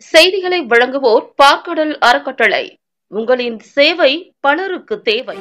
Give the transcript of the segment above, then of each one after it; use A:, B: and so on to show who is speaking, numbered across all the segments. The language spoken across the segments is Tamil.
A: செய்திகளை வழங்குவோர் பாக்கடல் அறக்கட்டளை உங்களின் சேவை பலருக்கு தேவை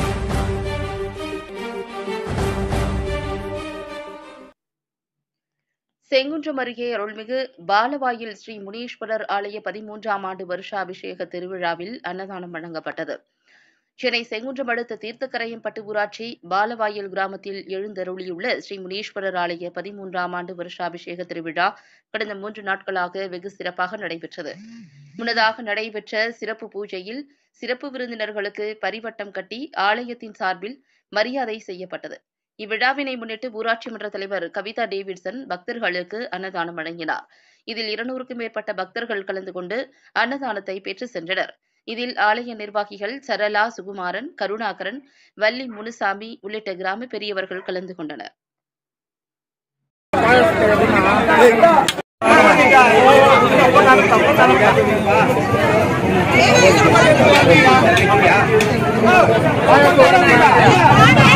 A: செங்குன்றம் அருகே அருள்மிகு பாலவாயில் ஸ்ரீ முனீஸ்வரர் ஆலய பதிமூன்றாம் ஆண்டு வருஷாபிஷேக திருவிழாவில் அன்னதானம் வழங்கப்பட்டது சென்னை செங்குன்றம் அடுத்த தீர்த்தக்கரையம்பட்டு ஊராட்சி பாலவாயில் கிராமத்தில் எழுந்தருளியுள்ள ஸ்ரீ முனீஸ்வரர் ஆலய பதிமூன்றாம் ஆண்டு வருஷாபிஷேக திருவிழா கடந்த மூன்று நாட்களாக வெகு சிறப்பாக நடைபெற்றது முன்னதாக நடைபெற்ற சிறப்பு பூஜையில் சிறப்பு விருந்தினர்களுக்கு பரிவட்டம் கட்டி ஆலயத்தின் சார்பில் மரியாதை செய்யப்பட்டது இவ்விழாவினை முன்னிட்டு ஊராட்சி மன்ற தலைவர் கவிதா டேவிட்சன் பக்தர்களுக்கு அன்னதானம் வழங்கினார் இதில் இருநூறுக்கும் மேற்பட்ட பக்தர்கள் கலந்து கொண்டு அன்னதானத்தை பெற்று சென்றனர் இதில் ஆலய நிர்வாகிகள் சரளா சுகுமாரன் கருணாகரன் வள்ளி முனுசாமி உள்ளிட்ட கிராம பெரியவர்கள் கலந்து கொண்டனர்
B: Vaya,